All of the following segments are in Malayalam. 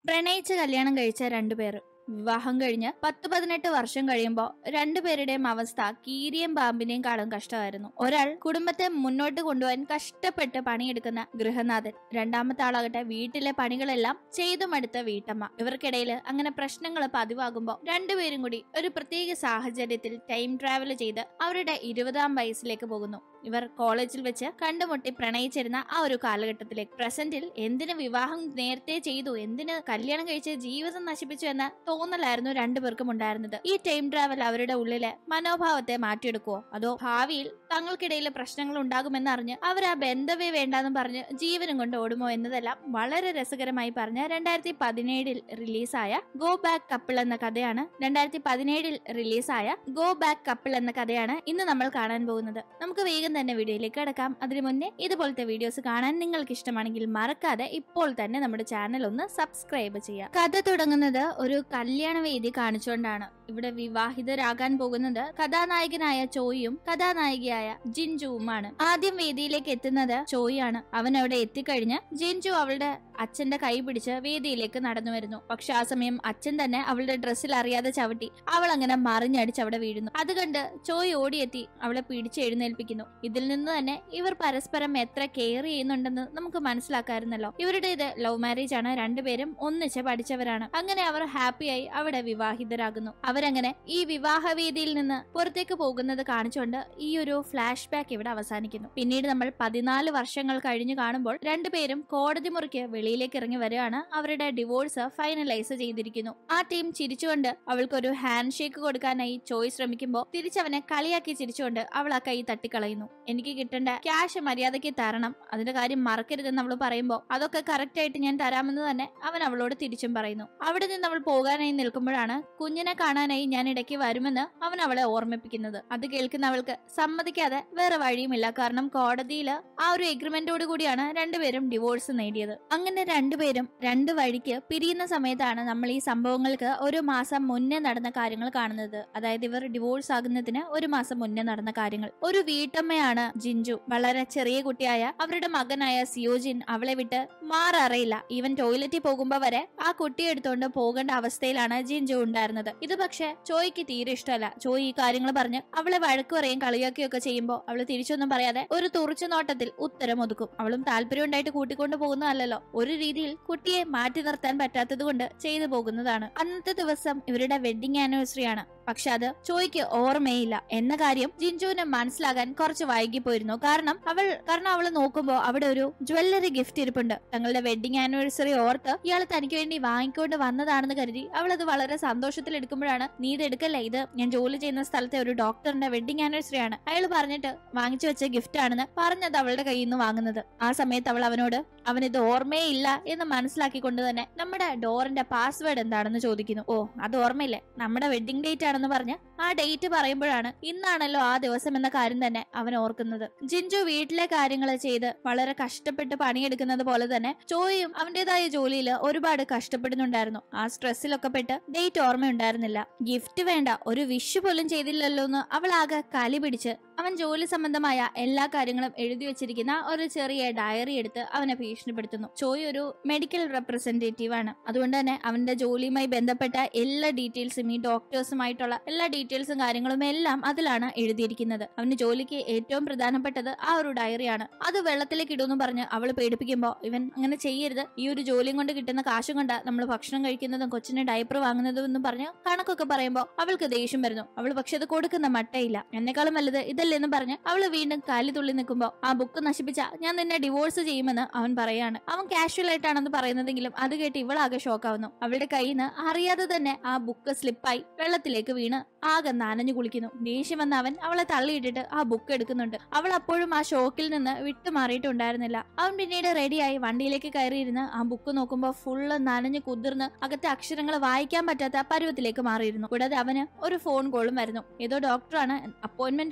പ്രണയിച്ച് കല്യാണം കഴിച്ച രണ്ടുപേർ വിവാഹം കഴിഞ്ഞ് പത്ത് പതിനെട്ട് വർഷം കഴിയുമ്പോൾ രണ്ടുപേരുടെയും അവസ്ഥ കീരിയും പാമ്പിനെയും കാളും കഷ്ടമായിരുന്നു ഒരാൾ കുടുംബത്തെ മുന്നോട്ട് കൊണ്ടുപോകാൻ കഷ്ടപ്പെട്ട് പണിയെടുക്കുന്ന ഗൃഹനാഥൻ രണ്ടാമത്തെ ആളാകട്ടെ വീട്ടിലെ പണികളെല്ലാം ചെയ്തു മടുത്ത വീട്ടമ്മ ഇവർക്കിടയിൽ അങ്ങനെ പ്രശ്നങ്ങൾ പതിവാകുമ്പോൾ രണ്ടുപേരും കൂടി ഒരു പ്രത്യേക സാഹചര്യത്തിൽ ടൈം ട്രാവൽ ചെയ്ത് അവരുടെ ഇരുപതാം വയസ്സിലേക്ക് പോകുന്നു ഇവർ കോളേജിൽ വെച്ച് കണ്ടുമുട്ടി പ്രണയിച്ചിരുന്ന ആ ഒരു കാലഘട്ടത്തിലേക്ക് പ്രസന്റിൽ എന്തിന് വിവാഹം നേരത്തെ ചെയ്തു എന്തിന് കല്യാണം കഴിച്ച് ജീവിതം നശിപ്പിച്ചു എന്ന തോന്നലായിരുന്നു രണ്ടുപേർക്കും ഉണ്ടായിരുന്നത് ഈ ടൈം ട്രാവൽ അവരുടെ ഉള്ളിലെ മനോഭാവത്തെ മാറ്റിയെടുക്കുവോ അതോ ഭാവിയിൽ തങ്ങൾക്കിടയിൽ പ്രശ്നങ്ങൾ ഉണ്ടാകുമെന്ന് അറിഞ്ഞ് അവർ ആ ബന്ധവേ വേണ്ടാന്ന് പറഞ്ഞ് ജീവനും കൊണ്ട് ഓടുമോ എന്നതെല്ലാം വളരെ രസകരമായി പറഞ്ഞ രണ്ടായിരത്തി പതിനേഴിൽ റിലീസായ ഗോ ബാക്ക് കപ്പിൾ എന്ന കഥയാണ് രണ്ടായിരത്തി പതിനേഴിൽ റിലീസായ ഗോ ബാക്ക് കപ്പിൾ എന്ന കഥയാണ് ഇന്ന് നമ്മൾ കാണാൻ പോകുന്നത് നമുക്ക് വേഗം തന്നെ വീഡിയോയിലേക്ക് കിടക്കാം അതിനു മുന്നേ ഇതുപോലത്തെ വീഡിയോസ് കാണാൻ നിങ്ങൾക്ക് ഇഷ്ടമാണെങ്കിൽ മറക്കാതെ ഇപ്പോൾ തന്നെ നമ്മുടെ ചാനൽ ഒന്ന് സബ്സ്ക്രൈബ് ചെയ്യാം കഥ തുടങ്ങുന്നത് ഒരു കല്യാണ വേദി കാണിച്ചുകൊണ്ടാണ് ഇവിടെ വിവാഹിതരാകാൻ പോകുന്നത് കഥാനായകനായ ചോയിയും കഥാനായികയായ ജിൻജുവുമാണ് ആദ്യം വേദിയിലേക്ക് എത്തുന്നത് ചോയിയാണ് അവൻ അവിടെ എത്തിക്കഴിഞ്ഞ് ജിൻജു അവളുടെ അച്ഛന്റെ കൈ പിടിച്ച് വേദിയിലേക്ക് നടന്നു വരുന്നു പക്ഷെ ആ സമയം അച്ഛൻ തന്നെ അവളുടെ ഡ്രസ്സിൽ അറിയാതെ ചവിട്ടി അവൾ അങ്ങനെ മറിഞ്ഞടിച്ച് അവിടെ വീഴുന്നു അത് കണ്ട് ചോയ് ഓടിയെത്തി അവളെ പിടിച്ച് എഴുന്നേൽപ്പിക്കുന്നു ഇതിൽ നിന്ന് തന്നെ ഇവർ പരസ്പരം എത്ര കെയർ ചെയ്യുന്നുണ്ടെന്ന് നമുക്ക് മനസ്സിലാക്കാമായിരുന്നല്ലോ ഇവരുടെ ഇത് ലവ് മാരേജ് ആണ് രണ്ടുപേരും ഒന്നിച്ച് പഠിച്ചവരാണ് അങ്ങനെ അവർ ഹാപ്പിയായി അവിടെ വിവാഹിതരാകുന്നു അവരങ്ങനെ ഈ വിവാഹവേദിയിൽ നിന്ന് പുറത്തേക്ക് പോകുന്നത് കാണിച്ചുകൊണ്ട് ഈ ഒരു ഫ്ലാഷ് ബാക്ക് ഇവിടെ അവസാനിക്കുന്നു പിന്നീട് നമ്മൾ പതിനാല് വർഷങ്ങൾ കഴിഞ്ഞു കാണുമ്പോൾ രണ്ടുപേരും കോടതി മുറിക്ക് വെളിയിലേക്ക് ഇറങ്ങി വരികയാണ് അവരുടെ ഡിവോഴ്സ് ഫൈനലൈസ് ചെയ്തിരിക്കുന്നു ആ ടീം ചിരിച്ചുകൊണ്ട് അവൾക്കൊരു ഹാൻഡ് ഷേക്ക് കൊടുക്കാനായി ചോയ് ശ്രമിക്കുമ്പോൾ തിരിച്ചവനെ കളിയാക്കി ചിരിച്ചുകൊണ്ട് അവൾ ആ കൈ തട്ടിക്കളയുന്നു എനിക്ക് കിട്ടേണ്ട ക്യാഷ് മര്യാദയ്ക്ക് തരണം അതിന്റെ കാര്യം മറക്കരുതെന്ന് അവൾ പറയുമ്പോൾ അതൊക്കെ കറക്റ്റ് ആയിട്ട് ഞാൻ തരാമെന്ന് തന്നെ അവൻ അവളോട് തിരിച്ചും പറയുന്നു അവിടെ നിന്ന് അവൾ പോകാനായി നിൽക്കുമ്പോഴാണ് കുഞ്ഞിനെ കാണാനായി ഞാൻ ഇടയ്ക്ക് വരുമെന്ന് അവൻ അവളെ ഓർമ്മിപ്പിക്കുന്നത് അത് കേൾക്കുന്ന അവൾക്ക് സമ്മതിക്കാതെ വേറെ വഴിയുമില്ല കാരണം കോടതിയിൽ ആ ഒരു എഗ്രിമെന്റോട് കൂടിയാണ് രണ്ടുപേരും ഡിവോഴ്സ് നേടിയത് അങ്ങനെ രണ്ടുപേരും രണ്ട് വഴിക്ക് പിരിയുന്ന സമയത്താണ് നമ്മൾ ഈ സംഭവങ്ങൾക്ക് ഒരു മാസം മുന്നേ നടന്ന കാര്യങ്ങൾ കാണുന്നത് അതായത് ഇവർ ഡിവോഴ്സ് ആകുന്നതിന് ഒരു മാസം മുന്നേ നടന്ന കാര്യങ്ങൾ ഒരു വീട്ടമ്മയാണ് ജിഞ്ചു വളരെ ചെറിയ കുട്ടിയായ അവരുടെ മകനായ സിയോജിൻ അവളെ വിട്ട് മാററിയില്ല ഈവൻ ടോയ്ലറ്റിൽ പോകുമ്പോ വരെ ആ കുട്ടിയെ എടുത്തുകൊണ്ട് പോകേണ്ട അവസ്ഥയിലാണ് ജിഞ്ചു ഉണ്ടായിരുന്നത് ഇത് പക്ഷെ ചോയ്ക്ക് തീരെ ഇഷ്ടമല്ല ചോയ് ഈ കാര്യങ്ങൾ പറഞ്ഞ് അവളെ വഴക്ക് പറയും കളിയാക്കുകയും ഒക്കെ ചെയ്യുമ്പോൾ അവള് തിരിച്ചൊന്നും പറയാതെ ഒരു തുറച്ചു നോട്ടത്തിൽ ഉത്തരം ഒതുക്കും അവളും താല്പര്യം ഉണ്ടായിട്ട് കൂട്ടിക്കൊണ്ട് പോകുന്നതല്ലല്ലോ ഒരു രീതിയിൽ കുട്ടിയെ മാറ്റി നിർത്താൻ പറ്റാത്തത് കൊണ്ട് ചെയ്തു പോകുന്നതാണ് അന്നത്തെ ദിവസം ഇവരുടെ വെഡിങ് ആനിവേഴ്സറി ആണ് പക്ഷെ അത് ചോയ്ക്ക് ഓർമ്മയില്ല എന്ന കാര്യം ജിൻജുവിന് മനസ്സിലാകാൻ കുറച്ച് വൈകിപ്പോയിരുന്നു കാരണം അവൾ കാരണം അവൾ നോക്കുമ്പോൾ അവിടെ ഒരു ജ്വല്ലറി ഗിഫ്റ്റ് ഇരിപ്പുണ്ട് തങ്ങളുടെ വെഡിങ് ആനിവേഴ്സറി ഓർത്ത് ഇയാൾ തനിക്ക് വേണ്ടി വാങ്ങിക്കൊണ്ട് വന്നതാണെന്ന് കരുതി അവൾ അത് വളരെ സന്തോഷത്തിൽ എടുക്കുമ്പോഴാണ് നീ ഇത് എടുക്കല്ലേ ഇത് ഞാൻ ജോലി ചെയ്യുന്ന സ്ഥലത്തെ ഒരു ഡോക്ടറിന്റെ വെഡിങ് ആനിവേഴ്സറി ആണ് അയാൾ പറഞ്ഞിട്ട് വാങ്ങിച്ചു വെച്ച ഗിഫ്റ്റ് ആണെന്ന് പറഞ്ഞത് അവളുടെ കയ്യിൽ നിന്ന് വാങ്ങുന്നത് ആ സമയത്ത് അവൾ അവനോട് അവൻ ഇത് ഓർമ്മയേ ഇല്ല എന്ന് മനസ്സിലാക്കിക്കൊണ്ട് തന്നെ നമ്മുടെ ഡോറിന്റെ പാസ്വേഡ് എന്താണെന്ന് ചോദിക്കുന്നു ഓ അത് ഓർമ്മയില്ലേ നമ്മുടെ വെഡിങ് ഡേറ്റ് ആണെന്ന് പറഞ്ഞ് ആ ഡേറ്റ് പറയുമ്പോഴാണ് ഇന്നാണല്ലോ ആ ദിവസം എന്ന കാര്യം തന്നെ അവൻ ഓർക്കുന്നത് ജിഞ്ചു വീട്ടിലെ കാര്യങ്ങൾ ചെയ്ത് വളരെ കഷ്ടപ്പെട്ട് പണിയെടുക്കുന്നത് പോലെ തന്നെ ചോയും അവന്റേതായ ജോലിയിൽ ഒരുപാട് കഷ്ടപ്പെടുന്നുണ്ടായിരുന്നു ആ സ്ട്രെസ്സിലൊക്കെ പെട്ട് ഡേറ്റ് ഓർമ്മയുണ്ടായിരുന്നില്ല ഗിഫ്റ്റ് വേണ്ട ഒരു വിഷ് പോലും ചെയ്തില്ലല്ലോ എന്ന് അവൾ ആകെ കലി പിടിച്ച് അവൻ ജോലി സംബന്ധമായ എല്ലാ കാര്യങ്ങളും എഴുതി വെച്ചിരിക്കുന്ന ഒരു ചെറിയ ഡയറി എടുത്ത് അവനെ ഭീഷണിപ്പെടുത്തുന്നു ചോയ് ഒരു മെഡിക്കൽ റെപ്രസെന്റേറ്റീവ് ആണ് അതുകൊണ്ട് തന്നെ അവന്റെ ജോലിയുമായി ബന്ധപ്പെട്ട എല്ലാ ഡീറ്റെയിൽസും ഈ ഡോക്ടേഴ്സുമായിട്ടുള്ള എല്ലാ ഡീറ്റെയിൽസും കാര്യങ്ങളും എല്ലാം അതിലാണ് എഴുതിയിരിക്കുന്നത് അവന്റെ ജോലിക്ക് ഏറ്റവും പ്രധാനപ്പെട്ടത് ആ ഒരു ഡയറിയാണ് അത് വെള്ളത്തിലേക്ക് ഇടുമെന്ന് പറഞ്ഞ് അവൾ പേടിപ്പിക്കുമ്പോൾ ഇവൻ അങ്ങനെ ചെയ്യരുത് ഈ ഒരു ജോലിയും കൊണ്ട് കിട്ടുന്ന കാശും കൊണ്ട് നമ്മൾ ഭക്ഷണം കഴിക്കുന്നതും കൊച്ചിന് ഡയപ്പർ വാങ്ങുന്നതും എന്നും പറഞ്ഞ് കണക്കൊക്കെ പറയുമ്പോൾ അവൾക്ക് ദേഷ്യം വരുന്നു അവൾ പക്ഷെ അത് കൊടുക്കുന്ന മട്ടയില്ല എന്നെക്കാളും വലുത് ഇതല്ലെന്ന് പറഞ്ഞ് അവള് വീണ്ടും കാലി തുള്ളി നിൽക്കുമ്പോൾ ആ ബുക്ക് നശിപ്പിച്ച ഞാൻ നിന്നെ ഡിവോഴ്സ് ചെയ്യുമെന്ന് അവൻ പറയാണ് അവൻ കാഷ്വൽ ആയിട്ടാണെന്ന് പറയുന്നതെങ്കിലും അത് കേട്ട് ഇവളാകെ ഷോക്കാവുന്നു അവളുടെ കയ്യിൽ നിന്ന് അറിയാതെ തന്നെ ആ ബുക്ക് സ്ലിപ്പായി വെള്ളത്തിലേക്ക് വീണ് ആകെ നനഞ്ഞു കുളിക്കുന്നു ദേഷ്യം വന്ന അവൻ അവളെ തള്ളിയിട്ടിട്ട് ആ ബുക്ക് എടുക്കുന്നുണ്ട് അവൾ അപ്പോഴും ആ ഷോക്കിൽ നിന്ന് വിട്ടുമാറിയിട്ടുണ്ടായിരുന്നില്ല അവൻ പിന്നീട് റെഡിയായി വണ്ടിയിലേക്ക് കയറിയിരുന്ന് ആ ബുക്ക് നോക്കുമ്പോൾ ഫുള്ള് നനഞ്ഞു കുതിർന്ന് അകത്തെ അക്ഷരങ്ങൾ വായിക്കാൻ പറ്റാത്ത പരുവത്തിലേക്ക് മാറിയിരുന്നു കൂടാതെ അവന് ഒരു ഫോൺ കോളും വരുന്നു ഏതോ ഡോക്ടറാണ് അപ്പോയിന്റ്മെന്റ് ഉണ്ടായിരുന്ന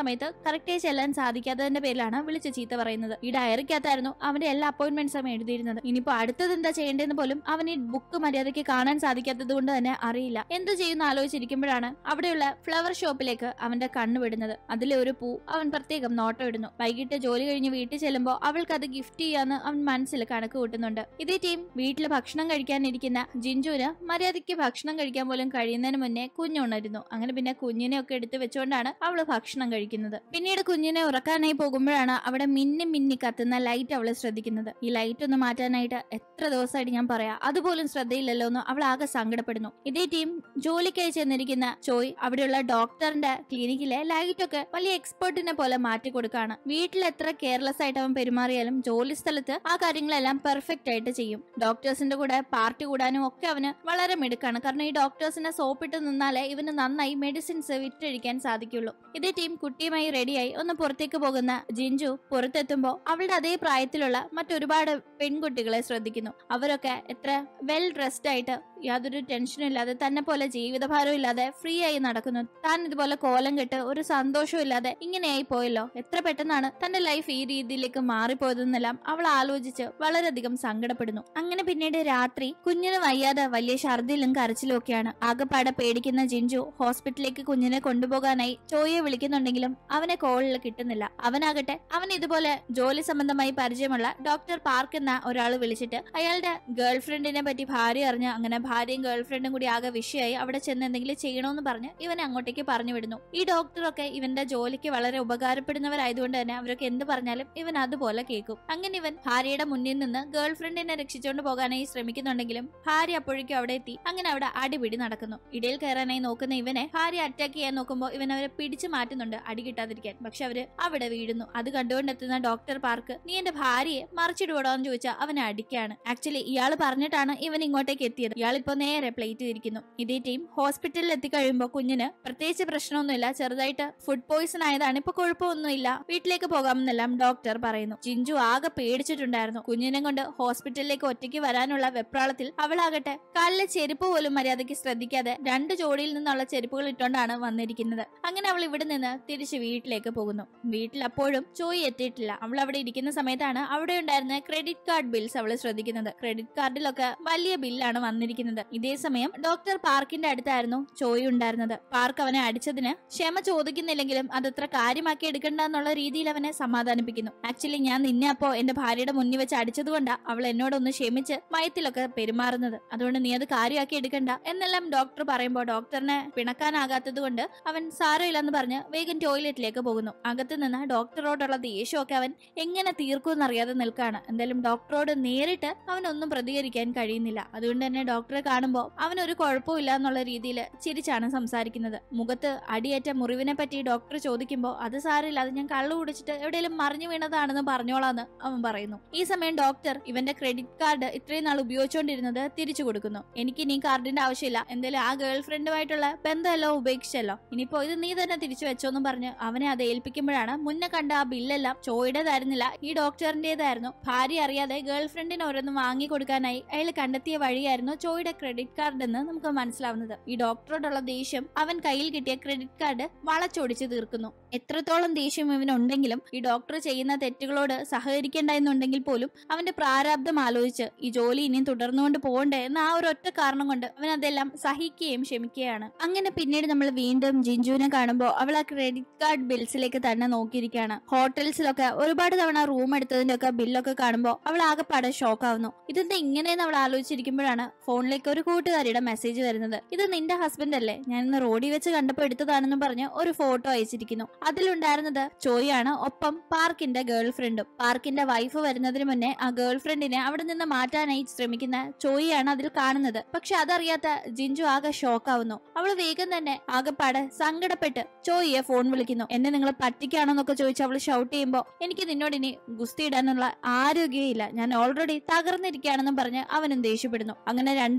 സമയത്ത് കറക്റ്റായി ചെല്ലാൻ സാധിക്കാത്തതിന്റെ പേരിലാണ് വിളിച്ച് ചീത്ത പറയുന്നത് ഈ ഡയറിക്കകത്തായിരുന്നു അവന്റെ എല്ലാ അപ്പോയിന്റ്മെന്റ്സും എഴുതിയിരുന്നത് ഇനിയിപ്പോ അടുത്തത് എന്താ ചെയ്യേണ്ടതെന്ന് പോലും അവൻ ഈ ബുക്ക് മര്യാദയ്ക്ക് കാണാൻ സാധിക്കാത്തത് കൊണ്ട് തന്നെ അറിയില്ല എന്ത് ചെയ്യുന്ന ആലോചിച്ചിരിക്കുമ്പോഴാണ് അവിടെയുള്ള ഫ്ലവർ ഷോപ്പിലേക്ക് അവന്റെ കണ്ണ് വിടുന്നത് അതിലെ ഒരു പൂ അവൻ പ്രത്യേകം നോട്ടം ഇടുന്നു വൈകിട്ട് ജോലി കഴിഞ്ഞ് വീട്ടിൽ ചെല്ലുമ്പോൾ അവൾക്ക് അത് ഗിഫ്റ്റ് ചെയ്യാന്ന് അവൻ മനസ്സിൽ കണക്ക് കൂട്ടുന്നുണ്ട് ഇതേ ടീം വീട്ടിൽ ഭക്ഷണം കഴിക്കാനിരിക്കുന്ന ജിഞ്ചുവിന് മര്യാദയ്ക്ക് ഭക്ഷണം കഴിക്കാൻ പോലും കഴിയുന്നതിന് മുന്നേ കുഞ്ഞുണരുന്നു അങ്ങനെ പിന്നെ കുഞ്ഞിനെ ഒക്കെ എടുത്തു വെച്ചുകൊണ്ടാണ് അവള് ഭക്ഷണം കഴിക്കുന്നത് പിന്നീട് കുഞ്ഞിനെ ഉറക്കാനായി പോകുമ്പോഴാണ് അവിടെ മിന്നി മിന്നി കത്തുന്ന ലൈറ്റ് അവള് ശ്രദ്ധിക്കുന്നത് ഈ ലൈറ്റ് ഒന്ന് മാറ്റാനായിട്ട് എത്ര ദിവസമായിട്ട് ഞാൻ പറയാം അതുപോലും ശ്രദ്ധയില്ലല്ലോ എന്ന് അവൾ ആകെ സങ്കടപ്പെടുന്നു ഇതേ ടീം ജോലിക്കായി ചെന്നിരിക്കുന്ന ചോയ് അവിടെയുള്ള ഡോക്ടറിന്റെ ക്ലിനിക്കിലെ ലൈറ്റ് ഒക്കെ വലിയ എക്സ്പേർട്ടിനെ പോലെ മാറ്റി കൊടുക്കാണ് വീട്ടിൽ എത്ര കെയർലെസ് ആയിട്ട് അവൻ പെരുമാറിയാലും ജോലി സ്ഥലത്ത് ആ കാര്യങ്ങളെല്ലാം പെർഫെക്റ്റ് ആയിട്ട് ചെയ്യും ഡോക്ടേഴ്സിന്റെ കൂടെ പാർട്ടി കൂടാനും ഒക്കെ അവന് വളരെ മിടുക്കാണ് കാരണം ഈ ഡോക്ടേഴ്സിനെ സോപ്പിട്ട് നിന്നാലേ ഇവന് നന്നായി മെഡിസിൻസ് വിറ്റഴിക്കാൻ സാധിക്കുള്ളൂ ഇതേ ടീം കുട്ടിയുമായി റെഡിയായി ഒന്ന് പുറത്തേക്ക് പോകുന്ന ജിഞ്ചു പുറത്തെത്തുമ്പോൾ അവളുടെ അതേ പ്രായത്തിലുള്ള മറ്റൊരുപാട് പെൺകുട്ടികളെ ശ്രദ്ധിക്കുന്നു അവരൊക്കെ എത്ര വെൽ ഡ്രസ്ഡ് ആയിട്ട് യാതൊരു ടെൻഷനും ഇല്ലാതെ തന്നെ പോലെ ജീവിതഭാരം ഇല്ലാതെ ഫ്രീ ആയി നടക്കുന്നു താൻ ഇതുപോലെ കോലം കെട്ട് ഒരു സന്തോഷവും ഇല്ലാതെ ഇങ്ങനെയായി പോയല്ലോ എത്ര പെട്ടെന്നാണ് തന്റെ ലൈഫ് ഈ രീതിയിലേക്ക് മാറിപ്പോയതെന്നെല്ലാം അവൾ ആലോചിച്ച് വളരെയധികം സങ്കടപ്പെടുന്നു അങ്ങനെ പിന്നീട് രാത്രി കുഞ്ഞിന് വയ്യാതെ വലിയ ഛർദിലും കരച്ചിലും ഒക്കെയാണ് ആകെപ്പാടെ പേടിക്കുന്ന ജിഞ്ചു ഹോസ്പിറ്റലിലേക്ക് കുഞ്ഞിനെ കൊണ്ടുപോകാനായി ചോയെ വിളിക്കുന്നുണ്ടെങ്കിലും അവനെ കോളിൽ കിട്ടുന്നില്ല അവനാകട്ടെ അവൻ ഇതുപോലെ ജോലി സംബന്ധമായി പരിചയമുള്ള ഡോക്ടർ പാർക്ക് എന്ന ഒരാൾ വിളിച്ചിട്ട് അയാളുടെ ഗേൾഫ്രണ്ടിനെ പറ്റി ഭാര്യ അറിഞ്ഞ് അങ്ങനെ ഭാര്യയും ഗേൾഫ്രണ്ടും കൂടി ആകെ വിഷയമായി അവിടെ ചെന്ന് എന്തെങ്കിലും ചെയ്യണമെന്ന് പറഞ്ഞ് ഇവനെ അങ്ങോട്ടേക്ക് പറഞ്ഞു വിടുന്നു ഈ ഡോക്ടറൊക്കെ ഇവന്റെ ജോലിക്ക് വളരെ ഉപകാരപ്പെടുന്നവരായതുകൊണ്ട് തന്നെ അവരൊക്കെ എന്ത് പറഞ്ഞാലും ഇവൻ അതുപോലെ കേൾക്കും അങ്ങനെ ഇവൻ ഭാര്യയുടെ മുന്നിൽ നിന്ന് ഗേൾഫ്രണ്ടിനെ രക്ഷിച്ചുകൊണ്ട് പോകാനായി ശ്രമിക്കുന്നുണ്ടെങ്കിലും ഭാര്യ അപ്പോഴേക്കും അവിടെ എത്തി അങ്ങനെ അവിടെ അടിപിടി നടക്കുന്നു ഇടയിൽ കയറാനായി നോക്കുന്ന ഇവനെ ഭാര്യ അറ്റാക്ക് ചെയ്യാൻ നോക്കുമ്പോൾ ഇവൻ അവരെ പിടിച്ചു മാറ്റുന്നുണ്ട് അടി കിട്ടാതിരിക്കാൻ പക്ഷെ അവര് അവിടെ വീഴുന്നു അത് കണ്ടുകൊണ്ടെത്തുന്ന ഡോക്ടർ പാർക്ക് നീ എന്റെ ഭാര്യയെ മറിച്ചിടുവടോ എന്ന് ചോദിച്ചാൽ അവനെ അടിക്കാണ് ആക്ച്വലി ഇയാൾ പറഞ്ഞിട്ടാണ് ഇവൻ ഇങ്ങോട്ടേക്ക് എത്തിയത് ഇയാൾ ഇപ്പൊ നേരെ പ്ലേറ്റ് തിരിക്കുന്നു ഇതേ ടീം ഹോസ്പിറ്റലിൽ എത്തിക്കഴിയുമ്പോൾ കുഞ്ഞിന് പ്രത്യേകിച്ച് പ്രശ്നമൊന്നുമില്ല ചെറുതായിട്ട് ഫുഡ് പോയിസൺ ആയതാണ് ഇപ്പൊ കുഴപ്പമൊന്നുമില്ല വീട്ടിലേക്ക് പോകാമെന്നെല്ലാം ഡോക്ടർ പറയുന്നു ചിഞ്ചു ആകെ പേടിച്ചിട്ടുണ്ടായിരുന്നു കുഞ്ഞിനെ കൊണ്ട് ഹോസ്പിറ്റലിലേക്ക് ഒറ്റയ്ക്ക് വരാനുള്ള വെപ്രാളത്തിൽ അവളാകട്ടെ കാലിലെ ചെരുപ്പ് പോലും മര്യാദയ്ക്ക് ശ്രദ്ധിക്കാതെ രണ്ട് ജോഡിയിൽ നിന്നുള്ള ചെരുപ്പുകൾ ഇട്ടുകൊണ്ടാണ് വന്നിരിക്കുന്നത് അങ്ങനെ അവൾ ഇവിടെ നിന്ന് തിരിച്ച് വീട്ടിലേക്ക് പോകുന്നു വീട്ടിൽ അപ്പോഴും ചോയ് എത്തിയിട്ടില്ല അവൾ അവിടെ ഇരിക്കുന്ന സമയത്താണ് അവിടെ ഉണ്ടായിരുന്ന ക്രെഡിറ്റ് കാർഡ് ബിൽസ് അവൾ ശ്രദ്ധിക്കുന്നത് ക്രെഡിറ്റ് കാർഡിലൊക്കെ വലിയ ബില്ലാണ് വന്നിരിക്കുന്നത് ഇതേ സമയം ഡോക്ടർ പാർക്കിന്റെ അടുത്തായിരുന്നു ചോയ് ഉണ്ടായിരുന്നത് പാർക്ക് അവനെ അടിച്ചതിന് ക്ഷമ ചോദിക്കുന്നില്ലെങ്കിലും അതത്ര കാര്യമാക്കി എടുക്കണ്ട എന്നുള്ള രീതിയിൽ അവനെ സമാധാനിപ്പിക്കുന്നു ആക്ച്വലി ഞാൻ നിന്നെ അപ്പോ എന്റെ ഭാര്യയുടെ മുന്നിൽ വെച്ച് അടിച്ചതുകൊണ്ടാ അവൾ എന്നോടൊന്ന് ക്ഷമിച്ച് മയത്തിലൊക്കെ പെരുമാറുന്നത് അതുകൊണ്ട് നീ അത് കാര്യമാക്കി എടുക്കണ്ട എന്നെല്ലാം ഡോക്ടർ പറയുമ്പോൾ ഡോക്ടറിനെ പിണക്കാനാകാത്തത് കൊണ്ട് അവൻ സാരമില്ലെന്ന് പറഞ്ഞ് വേഗം ടോയ്ലറ്റിലേക്ക് പോകുന്നു അകത്ത് നിന്ന് ഡോക്ടറോടുള്ള ദേഷ്യമൊക്കെ അവൻ എങ്ങനെ തീർക്കുമെന്നറിയാതെ നിൽക്കാണ് എന്തായാലും ഡോക്ടറോട് നേരിട്ട് അവനൊന്നും പ്രതികരിക്കാൻ കഴിയുന്നില്ല അതുകൊണ്ട് തന്നെ ഡോക്ടറെ കാണുമ്പോൾ അവനൊരു കുഴപ്പമില്ല എന്നുള്ള രീതിയിൽ ചിരിച്ചാണ് സംസാരിക്കുന്നത് മുഖത്ത് അടിയേറ്റ മുറിവിനെ പറ്റി ഡോക്ടർ ചോദിക്കുമ്പോൾ അത് സാരമില്ല അത് ഞാൻ കള്ളു കുടിച്ചിട്ട് എവിടെയെങ്കിലും മറിഞ്ഞു വീണതാണെന്ന് പറഞ്ഞോളാന്ന് അവൻ പറയുന്നു ഈ സമയം ഡോക്ടർ ഇവന്റെ ക്രെഡിറ്റ് കാർഡ് ഇത്രയും നാൾ ഉപയോഗിച്ചുകൊണ്ടിരുന്നത് തിരിച്ചു കൊടുക്കുന്നു എനിക്ക് ഇനി കാർഡിന്റെ ആവശ്യമില്ല എന്തായാലും ആ ഗേൾ ഫ്രണ്ടുമായിട്ടുള്ള ബന്ധമെല്ലാം ഉപേക്ഷിച്ചല്ലോ ഇനിയിപ്പോ ഇത് നീ തന്നെ തിരിച്ചു വെച്ചോന്നും പറഞ്ഞ് അവനെ അത് ഏൽപ്പിക്കുമ്പോഴാണ് മുന്നേ കണ്ട ആ ബില്ലെല്ലാം ചോയുടേതായിരുന്നില്ല ഈ ഡോക്ടറിന്റേതായിരുന്നു ഭാര്യ അറിയാതെ ഗേൾ ഫ്രണ്ടിന് ഓരോന്ന് വാങ്ങി കൊടുക്കാനായി അയാൾ കണ്ടെത്തിയ വഴിയായിരുന്നു ചോയുടെ ക്രെഡിറ്റ് കാർഡ് എന്ന് നമുക്ക് മനസ്സിലാവുന്നത് ഈ ഡോക്ടറോടുള്ള ദേഷ്യം അവൻ കയ്യിൽ കിട്ടിയ ക്രെഡിറ്റ് കാർഡ് വളച്ചൊടിച്ച് തീർക്കുന്നു എത്രത്തോളം ദേഷ്യം ഇവനുണ്ടെങ്കിലും ഈ ഡോക്ടർ ചെയ്യുന്ന തെറ്റുകളോട് സഹകരിക്കേണ്ട എന്നുണ്ടെങ്കിൽ പോലും അവന്റെ പ്രാരാബ്ദം ആലോചിച്ച് ഈ ജോലി ഇനിയും തുടർന്നുകൊണ്ട് പോകണ്ടേ എന്ന ആ ഒരു ഒറ്റ കാരണം കൊണ്ട് അവൻ അതെല്ലാം സഹിക്കുകയും ക്ഷമിക്കുകയാണ് അങ്ങനെ പിന്നീട് നമ്മൾ വീണ്ടും ജിഞ്ചുവിനെ കാണുമ്പോൾ അവൾ ആ ക്രെഡിറ്റ് കാർഡ് ബിൽസിലേക്ക് തന്നെ നോക്കിയിരിക്കുകയാണ് ഹോട്ടൽസിലൊക്കെ ഒരുപാട് തവണ റൂം എടുത്തതിന്റെ ഒക്കെ ബില്ലൊക്കെ കാണുമ്പോൾ അവൾ ആകെപ്പാടെ ഷോക്ക് ആവുന്നു ഇതെന്താ ഇങ്ങനെയെന്ന് അവൾ ആലോചിച്ചിരിക്കുമ്പോഴാണ് ഫോണിലേക്ക് ഒരു കൂട്ടുകാരിയുടെ മെസ്സേജ് വരുന്നത് ഇത് നിന്റെ ഹസ്ബൻഡ് അല്ലേ ഞാൻ ഇന്ന് റോഡിൽ വെച്ച് കണ്ടപ്പോൾ എടുത്തതാണെന്ന് പറഞ്ഞ് ഒരു ഫോട്ടോ അയച്ചിരിക്കുന്നു അതിലുണ്ടായിരുന്നത് ചോയാണ് ഒപ്പം പാർക്കിന്റെ ഗേൾ ഫ്രണ്ടും പാർക്കിന്റെ വൈഫ് വരുന്നതിന് മുന്നേ ആ ഗേൾ ഫ്രണ്ടിനെ അവിടെ നിന്ന് മാറ്റാനായി ശ്രമിക്കുന്ന ചോയിയാണ് അതിൽ കാണുന്നത് പക്ഷെ അതറിയാത്ത ജിഞ്ചു ആകെ ഷോക്കാവുന്നു അവൾ വേഗം തന്നെ ആകെപ്പാടെ സങ്കടപ്പെട്ട് ചോയിയെ ഫോൺ വിളിക്കുന്നു എന്നെ നിങ്ങൾ പറ്റിക്കാണോന്നൊക്കെ ചോദിച്ച് അവൾ ഷൗട്ട് ചെയ്യുമ്പോൾ എനിക്ക് നിന്നോട് ഇനി ഗുസ്തി ഇടാനുള്ള ആരോഗ്യമില്ല ഞാൻ ഓൾറെഡി തകർന്നിരിക്കുകയാണെന്നും പറഞ്ഞ് അവനും ദേഷ്യപ്പെടുന്നു അങ്ങനെ രണ്ടുപേരും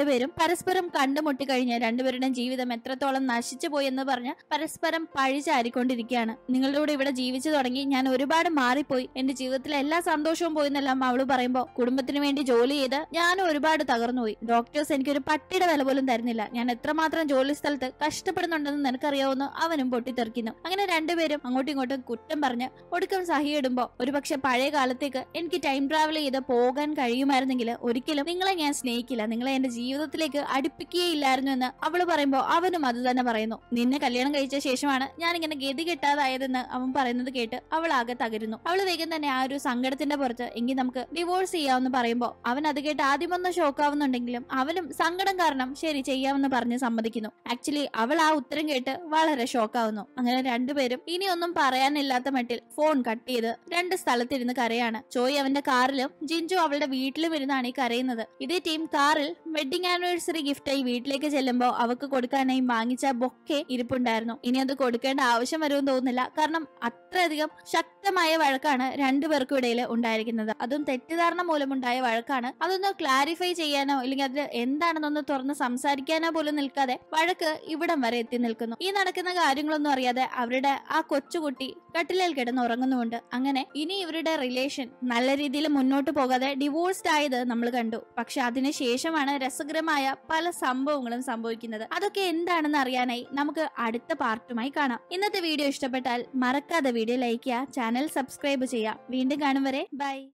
രണ്ടുപേരും പരസ്പരം കണ്ടുമുട്ടി കഴിഞ്ഞ് രണ്ടുപേരുടെയും ജീവിതം എത്രത്തോളം നശിച്ചു പോയി എന്ന് പറഞ്ഞ് പരസ്പരം പഴിചാരിക്കൊണ്ടിരിക്കുകയാണ് നിങ്ങളുടെ കൂടെ ഇവിടെ ജീവിച്ചു തുടങ്ങി ഞാൻ ഒരുപാട് മാറിപ്പോയി എന്റെ ജീവിതത്തിലെ എല്ലാ സന്തോഷവും പോയി എന്നെല്ലാം അവള് പറയുമ്പോ കുടുംബത്തിന് വേണ്ടി ജോലി ചെയ്ത് ഞാനും ഒരുപാട് തകർന്നുപോയി ഡോക്ടേഴ്സ് എനിക്കൊരു പട്ടിയുടെ വില പോലും തരുന്നില്ല ഞാൻ എത്രമാത്രം ജോലി സ്ഥലത്ത് കഷ്ടപ്പെടുന്നുണ്ടെന്ന് നിനക്കറിയാവുന്ന അവനും പൊട്ടിത്തെറിക്കുന്നു അങ്ങനെ രണ്ടുപേരും അങ്ങോട്ടും ഇങ്ങോട്ടും കുറ്റം പറഞ്ഞ് ഒടുക്കം സഹിയിടുമ്പോ ഒരുപക്ഷെ പഴയ കാലത്തേക്ക് എനിക്ക് ടൈം ട്രാവൽ ചെയ്ത് പോകാൻ കഴിയുമായിരുന്നെങ്കിൽ ഒരിക്കലും നിങ്ങളെ ഞാൻ സ്നേഹിക്കില്ല നിങ്ങളെ എന്റെ ജീവിതത്തിലേക്ക് അടുപ്പിക്കുകയില്ലായിരുന്നു എന്ന് അവള് പറയുമ്പോ അവനും അത് തന്നെ പറയുന്നു നിന്നെ കല്യാണം കഴിച്ച ശേഷമാണ് ഞാൻ ഇങ്ങനെ ഗതി കിട്ടാതായതെന്ന് അവൻ പറയുന്നത് കേട്ട് അവൾ ആകെ തകരുന്നു അവള് വേഗം തന്നെ ആ ഒരു സങ്കടത്തിന്റെ പുറത്ത് എങ്കിൽ നമുക്ക് ഡിവോഴ്സ് ചെയ്യാമെന്ന് പറയുമ്പോ അവൻ അത് കേട്ട് ആദ്യമൊന്ന് ഷോക്കാവുന്നുണ്ടെങ്കിലും അവനും സങ്കടം കാരണം ശരി ചെയ്യാമെന്ന് പറഞ്ഞ് സമ്മതിക്കുന്നു ആക്ച്വലി അവൾ ആ ഉത്തരം കേട്ട് വളരെ ഷോക്കാവുന്നു അങ്ങനെ രണ്ടുപേരും ഇനിയൊന്നും പറയാനില്ലാത്ത മട്ടിൽ ഫോൺ കട്ട് ചെയ്ത് രണ്ട് സ്ഥലത്തിരുന്ന് കരയാണ് ചോയ് അവന്റെ കാറിലും ജിൻജു അവളുടെ വീട്ടിലും ഇരുന്നാണ് ഈ കരയുന്നത് ഇതേ ടീം കാറിൽ വെഡിങ് ആനിവേഴ്സറി ഗിഫ്റ്റായി വീട്ടിലേക്ക് ചെല്ലുമ്പോൾ അവക്ക് കൊടുക്കാനായി വാങ്ങിച്ച ബൊക്കെ ഇരിപ്പുണ്ടായിരുന്നു ഇനി അത് കൊടുക്കേണ്ട ആവശ്യം വരുമെന്ന് തോന്നുന്നില്ല കാരണം അത്രയധികം ശക്തമായ വഴക്കാണ് രണ്ടുപേർക്കും ഇടയിൽ ഉണ്ടായിരിക്കുന്നത് അതും തെറ്റിദ്ധാരണ മൂലമുണ്ടായ വഴക്കാണ് അതൊന്ന് ക്ലാരിഫൈ ചെയ്യാനോ അല്ലെങ്കിൽ അത് എന്താണെന്നൊന്ന് തുറന്ന് സംസാരിക്കാനോ പോലും നിൽക്കാതെ വഴക്ക് ഇവിടം വരെ എത്തി നിൽക്കുന്നു ഈ നടക്കുന്ന കാര്യങ്ങളൊന്നും അറിയാതെ അവരുടെ ആ കൊച്ചുകുട്ടി കട്ടിലേൽ കിടന്ന് ഉറങ്ങുന്നുമുണ്ട് അങ്ങനെ ഇനി ഇവരുടെ റിലേഷൻ നല്ല രീതിയിൽ മുന്നോട്ട് പോകാതെ ഡിവോഴ്സ്ഡ് ആയത് നമ്മൾ കണ്ടു പക്ഷെ അതിനുശേഷമാണ് രസകരമായ പല സംഭവങ്ങളും സംഭവിക്കുന്നത് അതൊക്കെ എന്താണെന്ന് അറിയാനായി നമുക്ക് അടുത്ത പാർട്ടുമായി കാണാം ഇന്നത്തെ വീഡിയോ ഇഷ്ടപ്പെട്ടാൽ മറക്കാതെ വീഡിയോ ലൈക്ക് ചെയ്യുക ചാനൽ സബ്സ്ക്രൈബ് ചെയ്യുക വീണ്ടും കാണും വരെ ബൈ